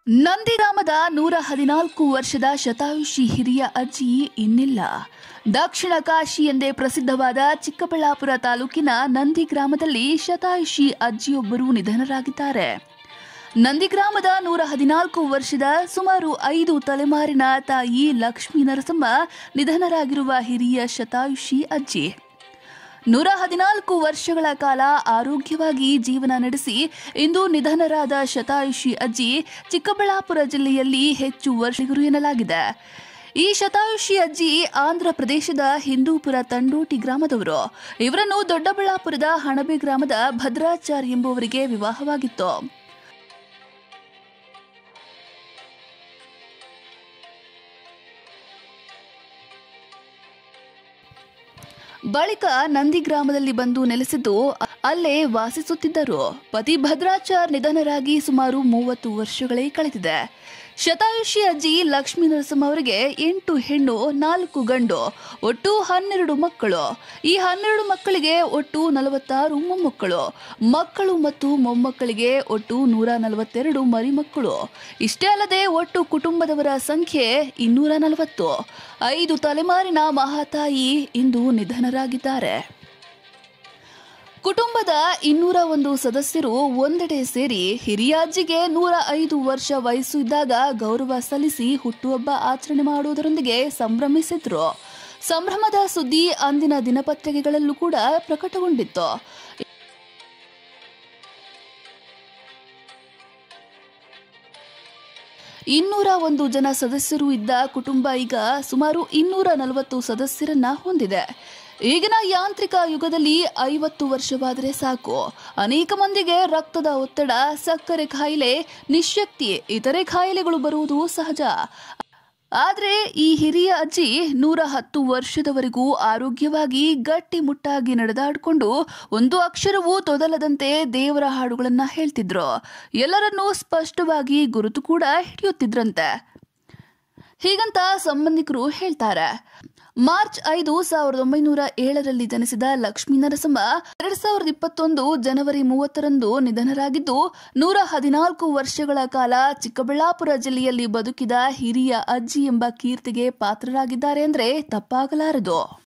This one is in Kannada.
ನಂದಿಗ್ರಾಮದ ನೂರ ಹದಿನಾಲ್ಕು ವರ್ಷದ ಶತಾಯುಷಿ ಹಿರಿಯ ಅಜ್ಜಿ ಇನ್ನಿಲ್ಲ ದಕ್ಷಿಣ ಕಾಶಿ ಎಂದೇ ಪ್ರಸಿದ್ಧವಾದ ಚಿಕ್ಕಬಳ್ಳಾಪುರ ತಾಲೂಕಿನ ನಂದಿ ಗ್ರಾಮದಲ್ಲಿ ಶತಾಯುಷಿ ಅಜ್ಜಿಯೊಬ್ಬರು ನಿಧನರಾಗಿದ್ದಾರೆ ನಂದಿಗ್ರಾಮದ ನೂರ ಹದಿನಾಲ್ಕು ವರ್ಷದ ಸುಮಾರು ಐದು ತಲೆಮಾರಿನ ತಾಯಿ ಲಕ್ಷ್ಮೀ ನರಸಮ್ಮ ನಿಧನರಾಗಿರುವ ಹಿರಿಯ ಶತಾಯುಷಿ ಅಜ್ಜಿ ನೂರ ಹದಿನಾಲ್ಕು ವರ್ಷಗಳ ಕಾಲ ಆರೋಗ್ಯವಾಗಿ ಜೀವನ ನಡೆಸಿ ಇಂದು ನಿಧನರಾದ ಶತಾಯುಷಿ ಅಜ್ಜಿ ಚಿಕ್ಕಬಳ್ಳಾಪುರ ಜಿಲ್ಲೆಯಲ್ಲಿ ಹೆಚ್ಚು ವರ್ಷಗಳು ಎನ್ನಲಾಗಿದೆ ಈ ಶತಾಯುಷಿ ಅಜ್ಜಿ ಆಂಧ್ರ ಪ್ರದೇಶದ ಹಿಂದೂಪುರ ತಂಡೋಟಿ ಗ್ರಾಮದವರು ಇವರನ್ನು ದೊಡ್ಡಬಳ್ಳಾಪುರದ ಹಣಬೆ ಗ್ರಾಮದ ಭದ್ರಾಚಾರ್ ಎಂಬುವರಿಗೆ ವಿವಾಹವಾಗಿತ್ತು ಬಳಿಕ ನಂದಿ ಗ್ರಾಮದಲ್ಲಿ ಬಂದು ನೆಲೆಸಿದ್ದು ಅಲ್ಲೇ ವಾಸಿಸುತ್ತಿದ್ದರು ಪತಿ ಭದ್ರಾಚಾರ್ ನಿಧನರಾಗಿ ಸುಮಾರು ಮೂವತ್ತು ವರ್ಷಗಳೇ ಕಳೆದಿದೆ ಶತಾಯುಷಿ ಅಜ್ಜಿ ಲಕ್ಷ್ಮೀ ನರಸಮ್ಮ ಅವರಿಗೆ ಎಂಟು ಹೆಣ್ಣು ನಾಲ್ಕು ಗಂಡು ಒಟ್ಟು ಹನ್ನೆರಡು ಮಕ್ಕಳು ಈ ಹನ್ನೆರಡು ಮಕ್ಕಳಿಗೆ ಒಟ್ಟು ನಲವತ್ತಾರು ಮೊಮ್ಮಕ್ಕಳು ಮಕ್ಕಳು ಮತ್ತು ಮೊಮ್ಮಕ್ಕಳಿಗೆ ಒಟ್ಟು ನೂರ ನಲವತ್ತೆರಡು ಮರಿಮಕ್ಕಳು ಇಷ್ಟೇ ಅಲ್ಲದೆ ಒಟ್ಟು ಕುಟುಂಬದವರ ಸಂಖ್ಯೆ ಇನ್ನೂರ ನಲವತ್ತು ಐದು ತಲೆಮಾರಿನ ಮಹಾತಾಯಿ ಇಂದು ನಿಧನರಾಗಿದ್ದಾರೆ ಕುಟುಂಬದ ಇನ್ನೂರ ಒಂದು ಸದಸ್ಯರು ಒಂದೆಡೆ ಸೇರಿ ಹಿರಿಯ ಅಜ್ಜಿಗೆ ನೂರ ಐದು ವರ್ಷ ವಯಸ್ಸು ಇದ್ದಾಗ ಗೌರವ ಸಲ್ಲಿಸಿ ಹುಟ್ಟುಹಬ್ಬ ಆಚರಣೆ ಮಾಡುವುದರೊಂದಿಗೆ ಸಂಭ್ರಮಿಸಿದ್ರು ಸಂಭ್ರಮದ ಸುದ್ದಿ ಅಂದಿನ ದಿನಪತ್ರಿಕೆಗಳಲ್ಲೂ ಕೂಡ ಪ್ರಕಟಗೊಂಡಿತ್ತು ಇನ್ನೂರ ಒಂದು ಜನ ಸದಸ್ಯರು ಇದ್ದ ಕುಟುಂಬ ಈಗ ಸುಮಾರು ಇನ್ನೂರ ನಲವತ್ತು ಸದಸ್ಯರನ್ನ ಹೊಂದಿದೆ ಈಗಿನ ಯಾಂತ್ರಿಕ ಯುಗದಲ್ಲಿ ಐವತ್ತು ವರ್ಷವಾದರೆ ಸಾಕು ಅನೇಕ ಮಂದಿಗೆ ರಕ್ತದ ಒತ್ತಡ ಸಕ್ಕರೆ ಕಾಯಿಲೆ ನಿಶಕ್ತಿ ಇತರೆ ಕಾಯಿಲೆಗಳು ಬರುವುದು ಸಹಜ ಆದ್ರೆ ಈ ಹಿರಿಯ ಅಜ್ಜಿ ನೂರ ಹತ್ತು ವರ್ಷದವರೆಗೂ ಆರೋಗ್ಯವಾಗಿ ಗಟ್ಟಿಮುಟ್ಟಾಗಿ ನಡೆದಾಡಿಕೊಂಡು ಒಂದು ಅಕ್ಷರವೂ ತೊದಲದಂತೆ ದೇವರ ಹಾಡುಗಳನ್ನ ಹೇಳ್ತಿದ್ರು ಎಲ್ಲರನ್ನೂ ಸ್ಪಷ್ಟವಾಗಿ ಗುರುತು ಕೂಡ ಹಿಡಿಯುತ್ತಿದ್ರಂತೆ ಹೀಗಂತ ಸಂಬಂಧಿಕರು ಹೇಳ್ತಾರೆ ಮಾರ್ಚ್ ಐದು ಸಾವಿರದ ಒಂಬೈನೂರ ಏಳರಲ್ಲಿ ಜನಿಸಿದ ಲಕ್ಷ್ಮೀ ನರಸಮ್ಮ ಎರಡ್ ಸಾವಿರದ ಇಪ್ಪತ್ತೊಂದು ಜನವರಿ ಮೂವತ್ತರಂದು ನಿಧನರಾಗಿದ್ದು ನೂರ ಹದಿನಾಲ್ಕು ವರ್ಷಗಳ ಕಾಲ ಚಿಕ್ಕಬಳ್ಳಾಪುರ ಜಿಲ್ಲೆಯಲ್ಲಿ ಬದುಕಿದ ಹಿರಿಯ ಅಜ್ಜಿ ಎಂಬ ಕೀರ್ತಿಗೆ ಪಾತ್ರರಾಗಿದ್ದಾರೆ ಅಂದ್ರೆ ತಪ್ಪಾಗಲಾರದು